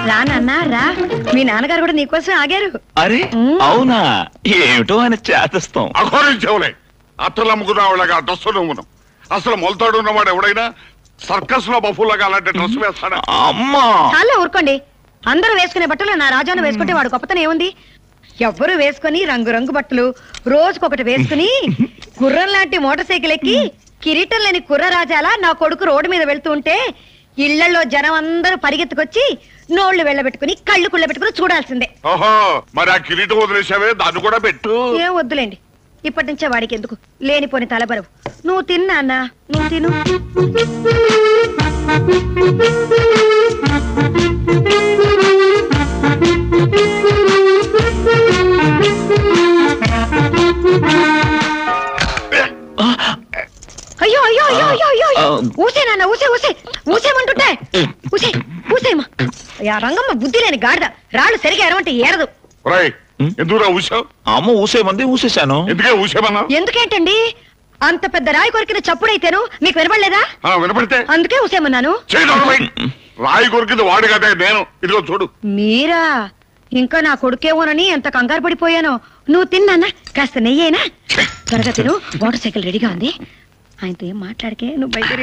రా నాన్న రా మీ నాన్నగారు కూడా నీకోసం ఆగారు అరే అవునా ఏమిటో ఆయన చేతస్తాం అఘోరించవులే అత్తలు అమ్ముకున్న వాళ్ళగా డ్రెస్ నువ్వును అసలు మొలతాడు ఉన్నవాడు ఎవడైనా సర్కస్ లో బఫుల్లాగా అలాంటి డ్రెస్ వేస్తాడా అమ్మా చాలా ఊరుకోండి అందరూ వేసుకునే బట్టలు నా రాజాను వేసుకుంటే వాడు గొప్పతనం ఏముంది ఎవ్వరు వేసుకొని రంగు రంగు బట్టలు రోజుకొకటి వేసుకుని గుర్రం లాంటి మోటార్ సైకిల్ ఎక్కి కిరీటం లేని కుర్ర రాజాలా నా కొడుకు రోడ్డు మీద వెళ్తూ ఉంటే ఇళ్లలో జనం అందరూ పరిగెత్తుకొచ్చి నోళ్లు వెళ్ళబెట్టుకుని కళ్ళు కుళ్ళ పెట్టుకుని చూడాల్సిందే ఓహో మరి ఆ కిరీటం వదిలేసావే దాన్ని కూడా పెట్టు ఏం వద్దులేండి ఇప్పటి నుంచే వాడికి ఎందుకు లేనిపోని తలబరవు నువ్వు తిన్నా అన్న నువ్వు తిను అయ్యో అయ్యో అయ్యో అయ్యో అయ్యో అయ్యో. ఊసే నాన్న ఊసే ఊసే ఊసేమంటుంటే ఊసే ఊసేయమ్మా ఆ రంగమ్మ బుద్ధి లేని గాడిద రాళ్ళు సరిగా ఎరవంటే ఏరదు రై ఎందుకురా ఊసావు అమ్మ ఊసేమంది ఊసేశాను ఎందుకే ఊసేమన్నా ఎందుకేంటండి అంత పెద్ద రాయి కొరికిన చప్పుడైతేను మీకు వినపడలేదా ఆ, వినపడితే అందుకే ఊసేమన్నాను చేయడం రాయి కొరికింది వాడు కదా నేను ఇదిగో చూడు మీరా ఇంకా నా కొడుకేమోనని ఎంత కంగారు పడిపోయాను నువ్వు తిన్నానా కాస్త నెయ్యేనా త్వరగా తిను మోటార్ సైకిల్ రెడీగా ఉంది ఆయనతో ఏం మాట్లాడకే నువ్వు బయట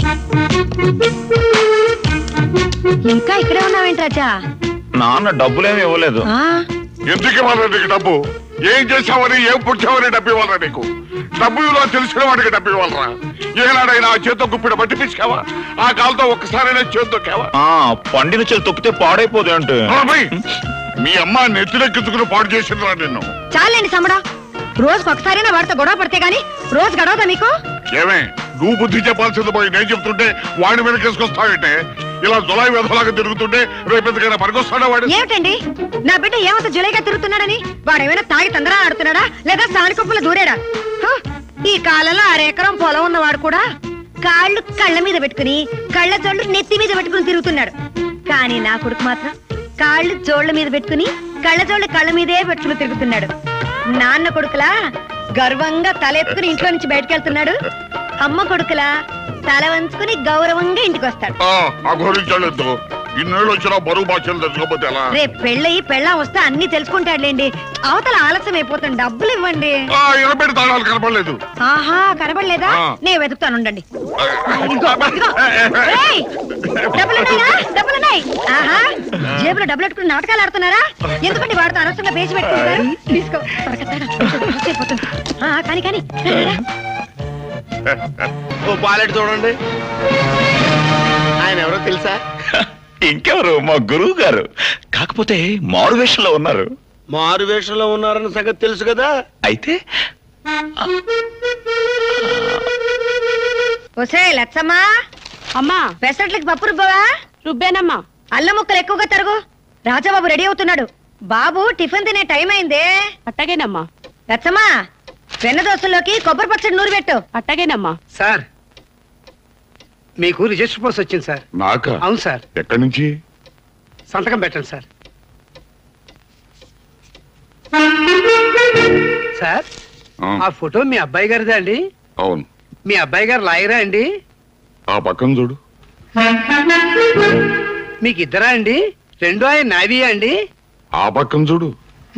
ఇంకా ఇక్కడే ఉన్నావేంటి రాజా నాన్న డబ్బులేమి ఇవ్వలేదు ఆ, ఎందుకు ఇవ్వాలి నీకు డబ్బు ఏం చేసావని ఏం పుట్టావని డబ్బు ఇవ్వాలా నీకు డబ్బు విలువ తెలిసిన వాడికి డబ్బు ఇవ్వాలరా ఏనాడైనా ఆ చేత్తో గుప్పిడ బట్టి పిసికావా ఆ కాలుతో ఒక్కసారైనా చేత్తో కేవా ఆ పండిన చెల్లి తొక్కితే పాడైపోదు అంటే మీ అమ్మ నెత్తినెక్కించుకుని పాడు చేసిందిరా నిన్ను చాలండి సమడా రోజుకి ఒకసారైనా వాడితో గొడవ పడితే గాని రోజు గడవదా మీకు ఏమే నువ్వు బుద్ధి చెప్పాల్సింది పోయి నేను చెప్తుంటే వాడిని వెనకేసుకొస్తావంటే ఇలా జులాయి వెధలాగా తిరుగుతుంటే రేపు ఎందుకైనా పనికొస్తాడా వాడు ఏమిటండి నా బిడ్డ ఏమంత జులైగా తిరుగుతున్నాడని వాడేమైనా తాగి తొందరగా ఆడుతున్నాడా లేదా సానికొప్పులు దూరాడా హ, ఈ కాలంలో అరెకరం పొలం ఉన్నవాడు కూడా కాళ్ళు కళ్ళ మీద పెట్టుకుని కళ్ళ జోళ్ళు నెత్తి మీద పెట్టుకుని తిరుగుతున్నాడు కానీ నా కొడుకు మాత్రం కాళ్ళు జోళ్ళ మీద పెట్టుకుని కళ్ళ జోళ్ళు కళ్ళ మీదే పెట్టుకుని తిరుగుతున్నాడు నాన్న కొడుకులా గర్వంగా తల ఎత్తుకుని ఇంట్లో నుంచి బయటకు వెళ్తున్నాడు అమ్మ కొడుకులా తల వంచుకుని గౌరవంగా ఇంటికి వస్తాడు ఆ, అఘోరించలేదు ఇన్నేళ్ళు వచ్చినా బరువు బాధ్యతలు తెచ్చుకోకపోతే ఎలా రేపు పెళ్ళయి పెళ్ళం వస్తే అన్ని తెలుసుకుంటాడులేండి అవతల ఆలస్యం అయిపోతుంది డబ్బులు ఇవ్వండి ఆ, ఇరపెట్టి తాళాలు కనపడలేదు ఆహా కనబడలేదా ఆ. నేను వెతుకుతాను ఉండండి ఇదిగో, ఇదిగో. ఏయ్, డబ్బులున్నాయా? డబ్బులున్నాయి ఆహా జేబులో డబ్బులు పెట్టుకుని నాటకాలు ఆడుతున్నారా ఎందుకంటే వాడితో అనవసరంగా పేసి పెట్టుకుంటారు తీసుకో త్వరగా తేడా. అయిపోతుంది. ఆ, కానీ కానీ ఓ పాలెట్ చూడండి ఆయన ఎవరో తెలుసా ఇంకెవరు మా గురువు గారు కాకపోతే మారు వేషంలో ఉన్నారు మారు వేషంలో ఉన్నారన్న సంగతి తెలుసు కదా అయితే ఒసే లచ్చమ్మా అమ్మా పెసరట్లకి పప్పు రుబ్బవా రుబ్బేనమ్మా అల్లం ముక్కలు ఎక్కువగా తరుగు రాజాబాబు రెడీ అవుతున్నాడు బాబు టిఫిన్ తినే టైం అయిందే అట్టగేనమ్మా లచ్చమ్మా వెన్న దోశల్లోకి కొబ్బరి పచ్చడి నూరు పెట్టు అట్టగేనమ్మా సార్ మీకు రిజిస్టర్ పోస్ట్ వచ్చింది సార్ నాక అవును సార్ ఎక్కడి నుంచి సంతకం పెట్టండి సార్ సార్ ఆ, ఆ ఫోటో మీ అబ్బాయి గారిదా అండి అవును మీ అబ్బాయి గారు లాయరా అండి ఆ పక్కన చూడు మీకు ఇద్దరా అండి రెండో ఆయన నావీయా అండి ఆ పక్కన చూడు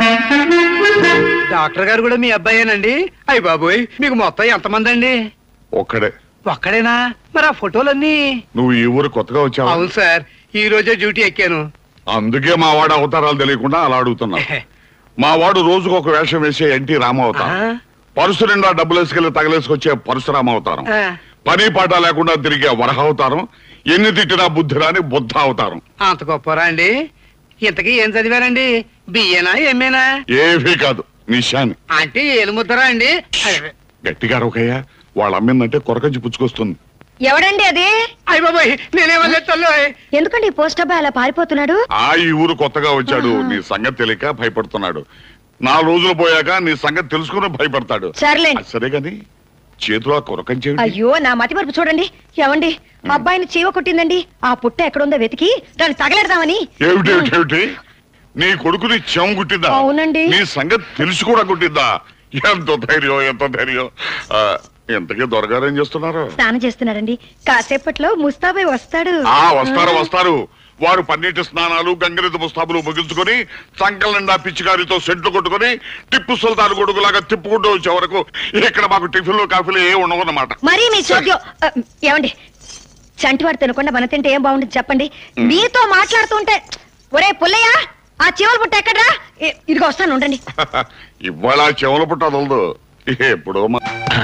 డాక్టర్ గారు కూడా మీ అబ్బాయేనండి అయ్య బాబోయ్ మీకు మొత్తం ఎంతమంది అండి ఒక్కడే ఒక్కడేనా మరి ఆ ఫోటోలన్నీ నువ్వు ఈ ఊరు కొత్తగా వచ్చావా అవును సార్ ఈ రోజే డ్యూటీ ఎక్కాను అందుకే మా వాడు అవతారాలు తెలియకుండా అలా అడుగుతున్నా మా వాడు రోజుకు ఒక వేషం వేసే ఎన్టీ రామ అవతారం ఆ? పరుసు నిండా డబ్బులు వేసుకెళ్లి తగలేసుకొచ్చే పరశురామ అవతారం ఆ, పని పాట లేకుండా తిరిగే వరహ అవతారం ఎన్ని తిట్టినా బుద్ధి రాని బుద్ధ అవతారం అంత గొప్పరా అండి ఇంతకీ ఏం చదివారండి బిఏనా ఎంఏనా ఏమీ కాదు నిశాని అంటే ఏలుముద్దరా అండి అదే. గట్టిగా ఒకయ్యా వాళ్ళ అమ్మిందంటే కొరకంచి పుచ్చుకొస్తుంది ఎవడండి అది అయ్య బాబోయ్ నేనేమన్నా తల్లు ఎందుకండి ఈ పోస్ట్ అబ్బాయి అలా పారిపోతున్నాడు ఆ ఈ ఊరు కొత్తగా వచ్చాడు నీ సంగతి తెలియక భయపడుతున్నాడు నా రోజులు పోయాక నీ సంగతి తెలుసుకుని భయపడతాడు సర్లేండి అది సరే గాని చేతిలో ఆ కొరకంచి అయ్యో నా మతి మరుపు చూడండి ఏమండి అబ్బాయిని చీవ కొట్టిందండి ఆ పుట్ట ఎక్కడుందో వెతికి దాన్ని తగలెడదామని ఏమిటి ఏమిటి ఏమిటి నీ కొడుకుని చెం గుట్టిందా అవునండి. నీ సంగతి తెలిసి కూడా గుట్టిందా ఎంత ధైర్యం ఎంత ధైర్యం ఆ, ఇంతకీ దొరగారు ఏం చేస్తున్నారు స్నానం చేస్తున్నాడండి కాసేపట్లో ముస్తాబై వస్తాడు ఆ వస్తారు వస్తారు వారు పన్నీటి స్నానాలు గంగరెద్దు ముస్తాబులు ముగించుకొని సంకల నిండా పిచ్చిగారితో సెంట్లు కొట్టుకొని టిప్పు సుల్తాన్ గొడుగులాగా తిప్పుకుంటూ వచ్చే వరకు ఇక్కడ మాకు టిఫిన్లు కాఫీలు ఏ ఉండవన్నమాట మరీ మీ చోద్యం ఆ, ఏమండి చంటివాడు తినకుండా మన తింటే ఏం బాగుంటుంది చెప్పండి మీతో మాట్లాడుతుంటే ఒరే పుల్లయ్య ఆ చెవులు పుట్ట ఎక్కడ్రా ఇ- ఇదిగో వస్తాను ఉండండి ఇవాళ చెవుల పుట్టదలదు ఎప్పుడో మా-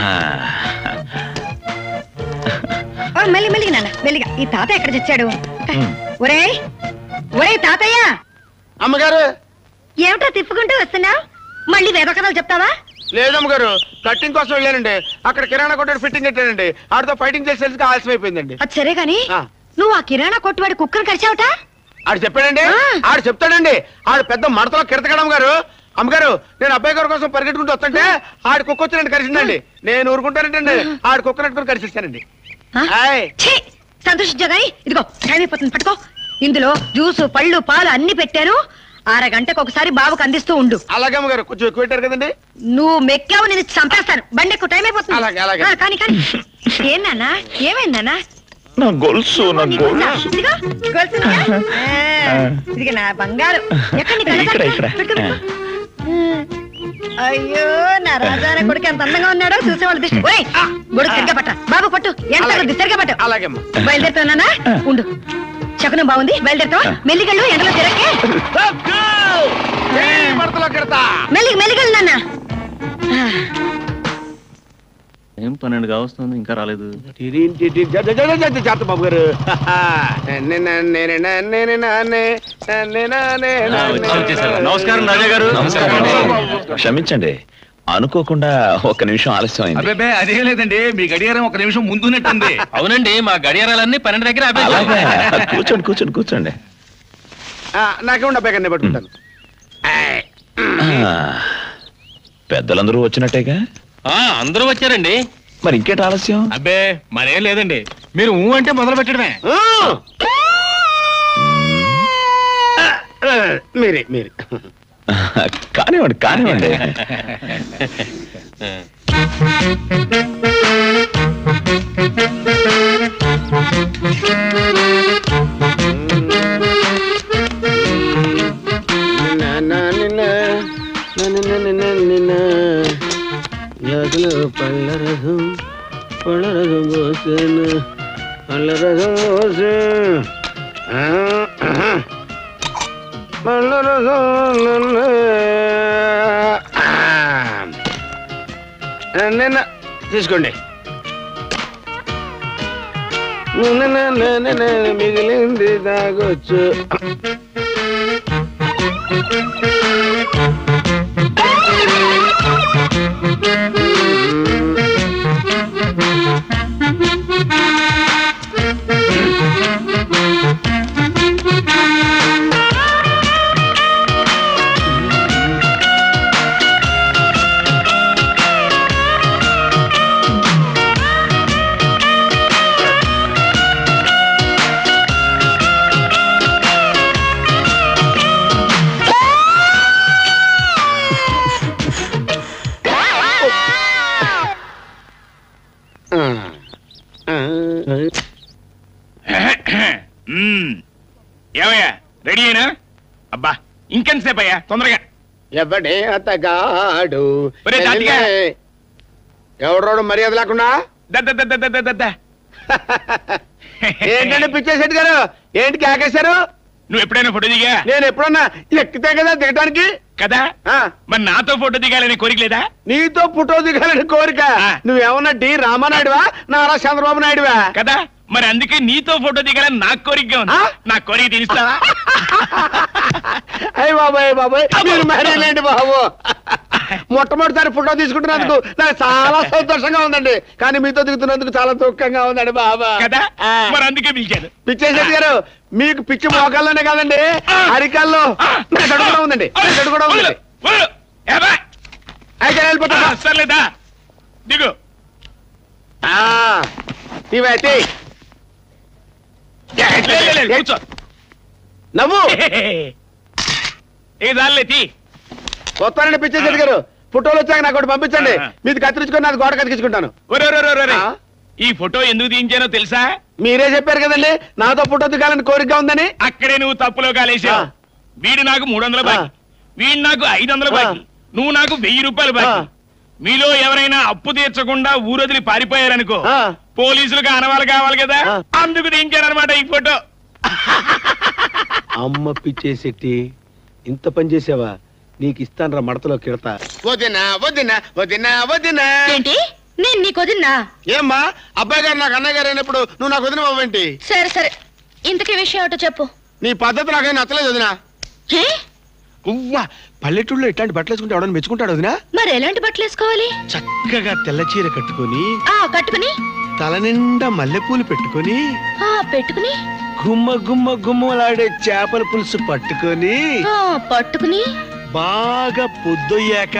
ఆ, మెల్లి మెల్లిగా నాన్న మెల్లిగా ఈ తాత ఎక్కడ చచ్చాడు ఒరే ఒరే తాతయ్య అమ్మగారు ఏమిటో తిప్పుకుంటూ వస్తున్నావు మళ్ళీ వేద కథలు చెప్తావా లేదమ్మగారు కట్టింగ్ కోసం వెళ్ళానండి అక్కడ కిరాణా కొట్టాడు ఫిట్టింగ్ పెట్టానండి ఆడితో ఫైటింగ్ చేసేసరికి ఆలస్యం అయిపోయిందండి అది సరే గాని ఆ. నువ్వు ఆ కిరాణా కొట్టువాడి కుక్కను కరిచావుట ఆడు చెప్పాడండి ఆ. ఆడు చెప్తాడండి ఆడు పెద్ద మడతలో కిరతకడం గారు అమ్మగారు నేను అబ్బాయి గారి కోసం పరిగెట్టుకుంటూ వస్తుంటే ఆడు కుక్క వచ్చినట్టు కరిసిందండి నేను ఊరుకుంటానంటండి ఆడు కుక్క నెట్టుకుని కరిసేస్తానండి ఆయ్. సంతోషించా గాని ఇదిగో టైం అయిపోతుంది పట్టుకో ఇందులో జ్యూసు పళ్ళు పాలు అన్ని పెట్టాను అరగంటకు ఒకసారి బాబుకు అందిస్తూ ఉండు అలాగే అమ్మగారు కొంచెం ఎక్కువ పెట్టారు కదండి నువ్వు మెక్కావు నేను చంపేస్తాను బండి ఎక్కువ టైం అయిపోతుంది అలాగే, అలాగే. ఆ, కానీ కానీ ఏం నాన్న ఏమైంది నాన్న నా గొలుసు నా నీకు ఉందా? గొలుసు ఇదిగో, గొలుసుందా? ఆ, ఇదిగో నా బంగారు ఎక్కడ నీ కళ్ళ ఇక్కడ, కట్ట? ఇక్కడ. పెట్టుకో, పెట్టుకో. అయ్యో నా రాజాన కొడుకు ఎంత అందంగా ఉన్నాడో చూసేవాళ్ళు దిష్టి ఒరేయ్, గొడుగు తిరగ పట్ట బాబు పట్టు ఎంత అలాగే. తిరగ పట్టు అలాగే అమ్మా బయలుదేరుతానా ఉండు శకునం బాగుంది బయలుదేరుతావా మెల్లిగళ్ళు ఎండలో తిరగే ఏయ్, మడతలో కిడతా మెల్లిగి మెల్లిగళ్ళు నాన్న ఏం పన్నెండు కావస్తుంది ఇంకా రాలేదు జాగ్రత్త బాబు గారు ఆ, వచ్చారు, వచ్చేసారు. నమస్కారం రాజా గారు క్షమించండి అనుకోకుండా ఒక నిమిషం ఆలస్యం అయింది అబ్బే అదేం లేదండి మీ గడియారం ఒక నిమిషం ముందున్నట్టుంది అవునండి మా గడియారాలన్నీ పన్నెండు దగ్గర అలాగా ఆపేసాం. కూర్చోండి కూర్చోండి కూర్చోండి నాకేముండ అబ్బాయి గారిని పట్టుకుంటాను ఆ, పెద్దలందరూ వచ్చినట్టేగా ఆ, అందరూ వచ్చారండి మరి ఇంకేట ఆలస్యం అబ్బే మరేం లేదండి మీరు ఊ అంటే మొదలు పెట్టడమే మీరే మీరే కానివ్వండి కానివ్వండి పళ్ళరసం పళ్ళరసం పోసాను పళ్ళరసం పోసా నిన్న తీసుకోండి నిన్న నిన్న మిగిలింది తాగొచ్చు మ్మ్. ఏమయ్యా రెడీ అయినా అబ్బా ఇంకెంతసేపు అయ్యా తొందరగా ఎవడే అతగాడు ఒరే తాతిగా. ఎవడోడు మర్యాద లేకుండా దద్ద దద్ద దద్ద దద్ద ఏంటంటే పిచ్చేశెట్టి గారు ఏంటి కేకేశారు నువ్వు ఎప్పుడైనా ఫోటో దిగా నేను ఎప్పుడన్నా ఎక్కితే కదా దిగడానికి కదా ఆ, మరి నాతో ఫోటో దిగాలని కోరిక లేదా నీతో ఫోటో దిగాలని కోరిక ఆ. నువ్వేమన్నా డి రామానాయుడువా నారా చంద్రబాబు నాయుడువా కదా మరి అందుకే నీతో ఫోటో దిగాలని నాకు కోరికగా ఉంది ఆ? నా కోరిక తీరుస్తావా అయ్య బాబాయ్ బాబాయ్ మీరు మరేలేండి బాబు మొట్టమొదటిసారి ఫోటో తీసుకుంటున్నందుకు నాకు చాలా సంతోషంగా ఉందండి కానీ మీతో దిగుతున్నందుకు చాలా దుఃఖంగా ఉందండి బాబా కదా ఆ. మరి అందుకే పిలిచాను పిచ్చేశెట్టి గారు మీకు పిచ్చి మోకాల్లోనే కాదండి అరికాల్లో మెదడు కూడా ఉందండి మెదడు కూడా వదలు, ఉందండి వదలు. ఏబ్బా? అయితే ఆ, వెళ్ళిపోతా సర్లేదా దిగు ఇవైతే లే, లే, లే, కూర్చో నవ్వు ఏ దానిలే తీ వస్తానండి పిచ్చేశెట్టి గారు ఫోటోలు వచ్చాక నాకు ఒకటి పంపించండి ఆ. మీది కత్తిరించుకొని నాది గోడ కత్తిరించుకుంటాను ఒరే ఒరే ఒరే, ఒరే ఆ? ఈ ఫోటో ఎందుకు తీయించానో తెలుసా మీరే చెప్పారు కదండి నాతో ఫోటో దిగాలని కోరిక ఉందని అక్కడే నువ్వు తప్పులో కాలేసావు ఆ. వీడు నాకు మూడు వందల బాకీ ఆ. వీడు నాకు ఐదు వందల ఆ. బాకీ నువ్వు నాకు వెయ్యి రూపాయలు బాకీ ఆ. మీలో ఎవరైనా అప్పు తీర్చకుండా ఊరొదిలి పారిపోయారనుకో ఆ. పోలీసులకు ఆనవాళ్ళు కావాలి కదా ఆ. అందుకు దించానమాట ఈ ఫోటో అమ్మ పిచ్చేసెట్టి ఇంత పని చేసావా నీకు ఇస్తాను రా మడతలో కిడతా వదినా వదినా వదినా వదినా ఏంటి నేను నీకు వదిన్నా ఏమ్మా అబ్బాయి గారు నాకు అన్నయ్య గారు అయినప్పుడు నువ్వు నాకు వదిన బాబేంటి సరే సరే ఇంతకీ విషయం ఏమిటో చెప్పు నీ పద్ధతి నాకేం నచ్చలేదు వదినా ఏ ఉవ్వా పల్లెటూళ్ళలో ఇట్లాంటి బట్టలు వేసుకుంటే ఎవడని మెచ్చుకుంటాడు వదినా మరి ఎలాంటి బట్టలు వేసుకోవాలి చక్కగా తెల్ల చీర కట్టుకొని ఆ కట్టుకుని తల నిండా మల్లెపూలు పెట్టుకొని ఆ పెట్టుకుని గుమ్మ గుమ్మ గుమ్మలాడే చేపల పులుసు పట్టుకొని ఆ పట్టుకుని బాగా పొద్దొయ్యాక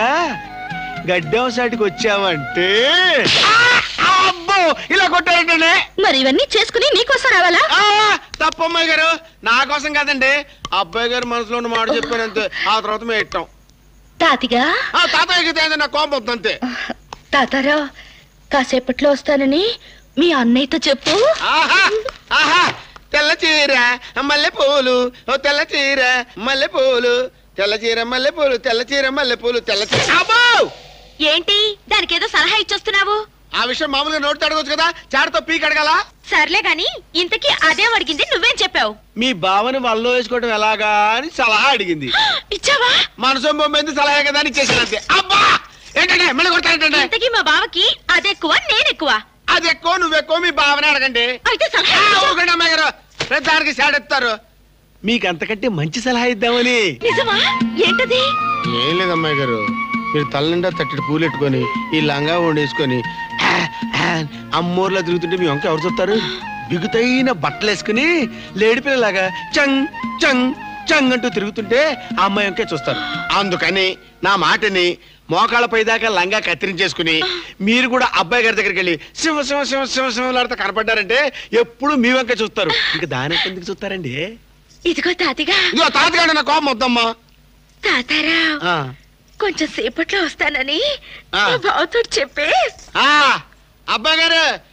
గడ్డం సాటికి వచ్చావంటే ఆ! అబ్బో ఇలా కొట్టారంటే మరి ఇవన్నీ చేసుకుని నీకోసం రావాలా తప్పమ్మాయి గారు నా కోసం కాదండి అబ్బాయి గారు మనసులో ఉన్న మాట చెప్పానంతే ఆ తర్వాత మేము ఇట్టాం తాతిగా ఆ తాతయ్యకి తేంది నా కోపం వద్దు అంతే తాతారా కాసేపట్లో వస్తానని మీ అన్నయ్యతో చెప్పు ఆహా ఆహా తెల్ల చీర మల్లె పూలు ఓ తెల్ల చీర మల్లె పూలు తెల్ల చీర మల్లె పూలు తెల్ల చీర మల్లె పూలు తెల్ల చీర అబ్బో ఏంటి దానికి ఏదో సలహా ఇచ్చొస్తున్నావు ఆ విషయం మామూలుగా నోటి అడగొచ్చు కదా చాటతో పీక్ అడగాల సర్లే గాని ఇంతకీ అదే అడిగింది నువ్వేం చెప్పావు మీ బావని వల్లో వేసుకోవడం ఎలాగా అని సలహా అడిగింది ఇచ్చావా మనసు బొమ్మింది సలహా కదా అని చేసిన అంతే అబ్బా ఏంటంటే మళ్ళీ కొడతానంటే ఇంతకీ మా బావకి అదెక్కువ నేనెక్కువ అది ఎక్కువ నువ్వు ఎక్కువ మీ బావని అడగండి అయితే సలహా ఆ, ఇవ్వు. ఊరుకోండి అమ్మాయి గారు ప్రతి దానికి సాడెత్తారు మీకు అంతకంటే మంచి సలహా ఇద్దామని నిజమా ఏంటది ఏం లేదు అమ్మాయి గారు మీరు తల నిండా తట్టడి పూలు పెట్టుకొని ఈ లంగా వండేసుకొని ఆ, ఆ, అమ్మోర్లా తిరుగుతుంటే మీ వంక ఎవరు చూస్తారు బిగుతైన బట్టలు వేసుకుని లేడిపిల్లలాగా చంగ్ చంగ్ చంగ్ అంటూ తిరుగుతుంటే ఆ అమ్మాయి వంకే చూస్తారు అందుకని నా మాటని మోకాళ్ళపై దాకా లంగా కత్తిరించేసుకుని మీరు కూడా అబ్బాయి గారి దగ్గరికి వెళ్ళి సింహ సింహ సింహ సింహ సింహలాడితే కనపడ్డారంటే ఎప్పుడు మీ వంక చూస్తారు ఇంకా దాని ఎందుకు చూస్తారండి ఇదిగో తాతిగా ఇదిగో తాతగాడు నా కోపం వద్దమ్మా తాతారా ఆ. కొంచెం సేపట్లో వస్తానని ఆ. మా బావతో చెప్పే ఆ అబ్బాయి గారు